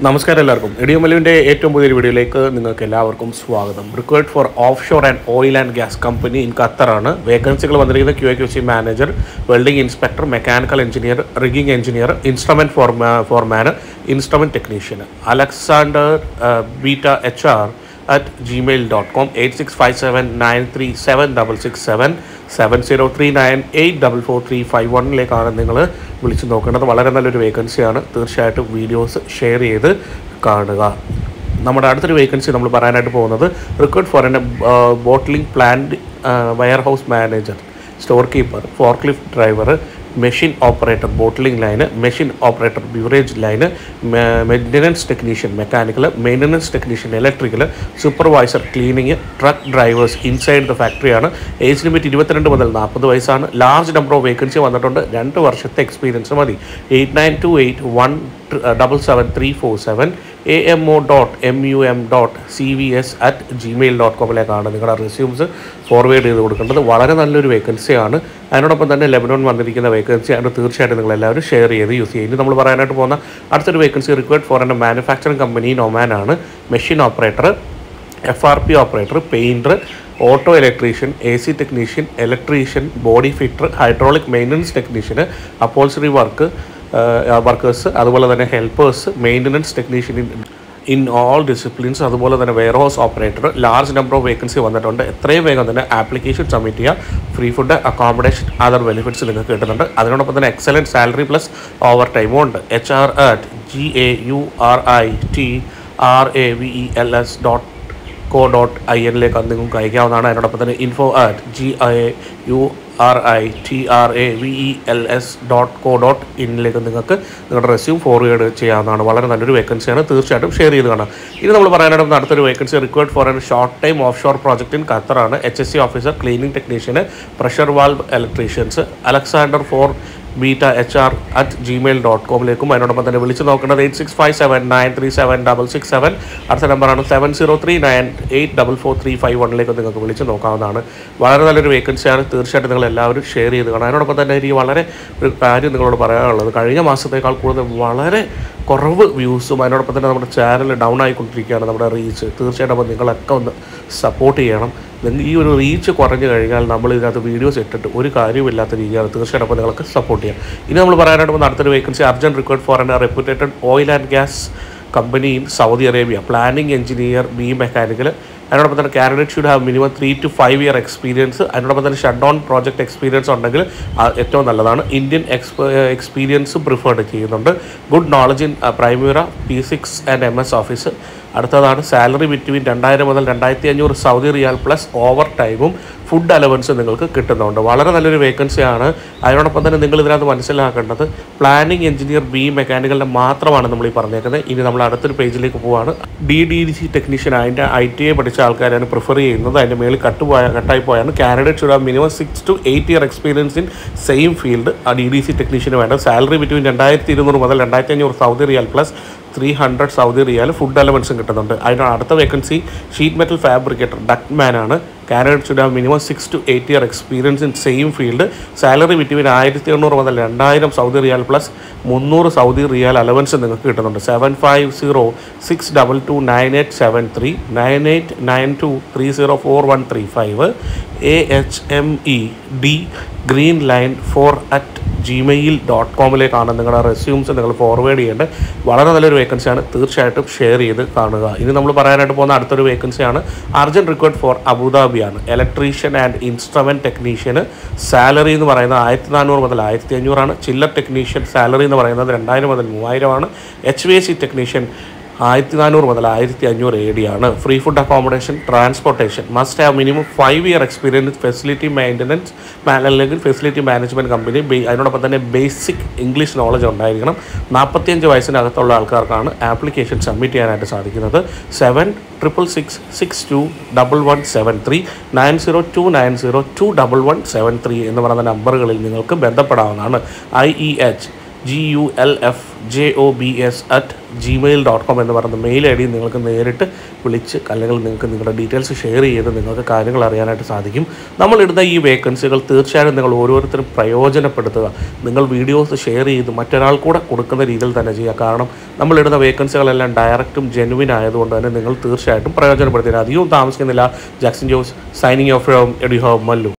നമസ്കാരം എല്ലാവർക്കും ഇടിയമലുവിൻ്റെ ഏറ്റവും പുതിയൊരു വീഡിയോയിലേക്ക് നിങ്ങൾക്ക് എല്ലാവർക്കും സ്വാഗതം required for offshore and oil and gas company in ഖത്തറാണ് വേക്കൻസികൾ വന്നിരിക്കുന്നത് Q A Q C manager welding inspector mechanical engineer rigging engineer instrument ഫോർമാ foreman instrument technician Alexander beta H R at Gmail dot com eight six five seven nine three seven double six seven seven zero three nine eight double four three five വണ്ണിലേക്കാണ് നിങ്ങൾ വിളിച്ച് നോക്കേണ്ടത് വളരെ നല്ലൊരു വേക്കൻസിയാണ് തീർച്ചയായിട്ടും videos share ചെയ്ത് കാണുക നമ്മുടെ അടുത്തൊരു വേക്കൻസി നമ്മൾ പറയാനായിട്ട് പോകുന്നത് required for an bottling plant warehouse manager store keeper forklift driver machine operator bottling line machine operator beverage line maintenance technician mechanical maintenance technician electrical supervisor cleaning truck drivers inside the ഫാക്ടറിയാണ് age limit ഇരുപത്തിരണ്ട് മുതൽ നാൽപ്പത് വയസ്സാണ് large number of vacancy വന്നിട്ടുണ്ട് രണ്ട് വർഷത്തെ experience മതി eight nine two eight one double seven three four seven A M O dot M U M dot C V S at Gmail dot കോമിലേക്കാണ് നിങ്ങളുടെ റെസ്യൂംസ് ഫോർവേഡ് ചെയ്ത് കൊടുക്കേണ്ടത് വളരെ നല്ലൊരു വേക്കൻസിയാണ് അതിനോടൊപ്പം തന്നെ ലെബനോൺ വന്നിരിക്കുന്ന വേക്കൻസി ആണ് തീർച്ചയായിട്ടും നിങ്ങൾ എല്ലാവരും ഷെയർ ചെയ്ത് യൂസ് ചെയ്യും ഇനി നമ്മൾ പറയാനായിട്ട് പോകുന്ന അടുത്തൊരു vacancy required for an manufacturing company നൊമാനാണ് machine operator F R P operator painter auto electrician A C technician electrician body fitter hydraulic maintenance technician upholstery work workers അതുപോലെ തന്നെ helpers maintenance technician in in all disciplines അതുപോലെ തന്നെ warehouse operator large number of vacancy വന്നിട്ടുണ്ട് എത്രയും വേഗം തന്നെ application submit ചെയ്യുക free food accommodation other benefits നിങ്ങൾക്ക് കിട്ടുന്നുണ്ട് അതിനോടൊപ്പം തന്നെ എക്സലൻറ്റ് സാലറി പ്ലസ് ഓവർ ടൈമും ഉണ്ട് H R at G A U R I T R A V E L S dot co dot I എന്നിലേക്ക് അത് നിങ്ങൾക്ക് അയക്കാവുന്നതാണ് അതിനോടൊപ്പം തന്നെ info at G I U R I T R A V E L S dot co dot ഇന്നിലേക്ക് നിങ്ങൾക്ക് നിങ്ങളുടെ resume forward ചെയ്യാവുന്നതാണ് വളരെ നല്ലൊരു വേക്കൻസിയാണ് തീർച്ചയായിട്ടും ഷെയർ ചെയ്ത് കാണാം ഇനി നമ്മൾ പറയാനായിട്ട് അടുത്തൊരു vacancy required for an short time offshore project in ഖത്തറാണ് H S C officer cleaning technician pressure valve electricians Alexander for beta H R at Gmail dot കോമിലേക്കും അതിനോടൊപ്പം തന്നെ വിളിച്ച് നോക്കേണ്ടത് eight six five seven nine three seven double six seven അടുത്ത നമ്പറാണ് seven zero three nine eight double four three five വണ്ണിലേക്ക് നിങ്ങൾക്ക് വിളിച്ച് നോക്കാവുന്നതാണ് വളരെ നല്ലൊരു വേക്കൻസിയാണ് തീർച്ചയായിട്ടും നിങ്ങൾ എല്ലാവരും ഷെയർ ചെയ്ത് കാണാം അതിനോടൊപ്പം തന്നെ എനിക്ക് വളരെ ഒരു കാര്യം നിങ്ങളോട് പറയാനുള്ളത് കഴിഞ്ഞ മാസത്തേക്കാൾ കൂടുതൽ വളരെ കുറവ് വ്യൂസും അതിനോടൊപ്പം തന്നെ നമ്മുടെ ചാനൽ ഡൗൺ ആയിക്കൊണ്ടിരിക്കുകയാണ് നമ്മുടെ റീച്ച് തീർച്ചയായിട്ടും അപ്പോൾ നിങ്ങളൊക്കെ ഒന്ന് സപ്പോർട്ട് ചെയ്യണം നിങ്ങൾ ഈ ഒരു റീച്ച് കുറഞ്ഞു കഴിഞ്ഞാൽ നമ്മൾ ഇതിനകത്ത് വീഡിയോസ് ഇട്ടിട്ട് ഒരു കാര്യമില്ലാത്ത രീതിയാണ് തീർച്ചയായിട്ടും അപ്പോൾ നിങ്ങൾക്ക് സപ്പോർട്ട് ചെയ്യാം ഇനി നമ്മൾ പറയാനായിട്ട് പോകുന്ന അടുത്തൊരു vacancy urgent required for an reputed oil and gas company in Saudi Arabia planning engineer B mechanical അതിനോടൊപ്പം തന്നെ candidate should have minimum three to five year experience അതിനോടൊപ്പം തന്നെ ഷട്ട് ഡൗൺ പ്രോജക്റ്റ് എക്സ്പീരിയൻസ് ഉണ്ടെങ്കിൽ ആ ഏറ്റവും നല്ലതാണ് ഇന്ത്യൻ എക്സ്പ experience preferred ചെയ്യുന്നുണ്ട് ഗുഡ് നോളജ് ഇൻ പ്രൈമറ P six and M S office അടുത്തതാണ് സാലറി ബിറ്റ്വീൻ രണ്ടായിരം മുതൽ രണ്ടായിരത്തി അഞ്ഞൂറ് സൗദി റിയാൽ പ്ലസ് ഓവർ ടൈമും ഫുഡ് അലവൻസ് നിങ്ങൾക്ക് കിട്ടുന്നുണ്ട് വളരെ നല്ലൊരു വേക്കൻസിയാണ് അതിനോടൊപ്പം തന്നെ നിങ്ങൾ ഇതിനകത്ത് മനസ്സിലാക്കേണ്ടത് പ്ലാനിംഗ് എഞ്ചിനീയർ ബി മെക്കാനിക്കലിൻ്റെ മാത്രമാണ് നമ്മൾ ഈ പറഞ്ഞേക്കുന്നത് ഇനി നമ്മൾ അടുത്തൊരു പേജിലേക്ക് പോവാണ് D D D C technician അതിൻ്റെ ഐ ടി ഐ പഠിച്ച ആൾക്കാരാണ് പ്രിഫർ ചെയ്യുന്നത് അതിൻ്റെ മേളിൽ കട്ട് പോയ കട്ടായി പോയാണ് candidate should have minimum six to eight year experience in same field ആ ഡി ഡി സി ടെക്നീഷ്യന് വേണ്ട സാലറി ബിറ്റ്വീൻ രണ്ടായിരത്തി ഇരുന്നൂറ് മുതൽ രണ്ടായിരത്തി അഞ്ഞൂറ് Saudi riyal plus three hundred Saudi riyal food അലവൻസും കിട്ടുന്നുണ്ട് അതിന് അടുത്ത vacancy sheet metal fabricator duct man ആണ് candidate should have minimum six to eight year experience in same field salary between ആയിരത്തി എണ്ണൂറ് മുതൽ രണ്ടായിരം സൗദി റിയാൽ പ്ലസ് മുന്നൂറ് സൗദി റിയാൽ അലവൻസ് നിങ്ങൾക്ക് കിട്ടുന്നുണ്ട് seven five zero six double two nine eight seven three nine eight nine two three zero four one three five A H M E D green line four at Gmail dot കോമിലേക്കാണ് നിങ്ങളുടെ resumes നിങ്ങൾ forward ചെയ്യേണ്ടത് വളരെ നല്ലൊരു വേക്കൻസിയാണ് തീർച്ചയായിട്ടും share ചെയ്ത് കാണുക ഇനി നമ്മൾ പറയാനായിട്ട് പോകുന്ന അടുത്തൊരു വേക്കൻസിയാണ് അർജൻറ്റ് റിക്വയർഡ് ഫോർ അബുദാബിയാണ് ഇലക്ട്രീഷ്യൻ ആൻഡ് ഇൻസ്ട്രുമെൻറ്റ് ടെക്നീഷ്യന് സാലറി എന്ന് പറയുന്നത് ആയിരത്തി നാനൂറ് മുതൽ ആയിരത്തി അഞ്ഞൂറാണ് ചില്ലർ ടെക്നീഷ്യൻ സാലറി എന്ന് പറയുന്നത് രണ്ടായിരം മുതൽ മൂവായിരമാണ് H V S C technician ആയിരത്തി നാനൂറ് മുതൽ ആയിരത്തി അഞ്ഞൂറ് എ ഡി ആണ് free food accommodation transportation must have minimum five year experience facility maintenance അല്ലെങ്കിൽ ഫെസിലിറ്റി മാനേജ്മെൻറ്റ് കമ്പനി അതിനോടൊപ്പം തന്നെ ബേസിക് ഇംഗ്ലീഷ് നോളജ് ഉണ്ടായിരിക്കണം നാൽപ്പത്തിയഞ്ച് വയസ്സിനകത്തുള്ള ആൾക്കാർക്കാണ് ആപ്ലിക്കേഷൻ സബ്മിറ്റ് ചെയ്യാനായിട്ട് സാധിക്കുന്നത് seven triple six six two double one seven three nine zero two nine zero two double one seven three എന്ന് പറയുന്ന നമ്പറുകളിൽ നിങ്ങൾക്ക് ബന്ധപ്പെടാവുന്നതാണ് I E H G U L F J O B S at Gmail dot com എന്ന് പറയുന്ന mail I D നിങ്ങൾക്ക് നേരിട്ട് വിളിച്ച് അല്ലെങ്കിൽ നിങ്ങൾക്ക് നിങ്ങളുടെ ഡീറ്റെയിൽസ് ഷെയർ ചെയ്ത് നിങ്ങൾക്ക് കാര്യങ്ങൾ അറിയാനായിട്ട് സാധിക്കും നമ്മളിടുന്ന ഈ വേക്കൻസികൾ തീർച്ചയായും നിങ്ങൾ ഓരോരുത്തരും പ്രയോജനപ്പെടുത്തുക നിങ്ങൾ വീഡിയോസ് ഷെയർ ചെയ്ത് മറ്റൊരാൾ കൂടെ കൊടുക്കുന്ന രീതിയിൽ തന്നെ ചെയ്യുക കാരണം നമ്മളിടുന്ന വേക്കൻസികളെല്ലാം ഡയറക്റ്റും ജെനുവിൻ ആയതുകൊണ്ട് തന്നെ നിങ്ങൾ തീർച്ചയായിട്ടും പ്രയോജനപ്പെടുത്തുക അധികവും താമസിക്കുന്നില്ല Jackson Jose signing off from എഡി ഹോം മല്ലു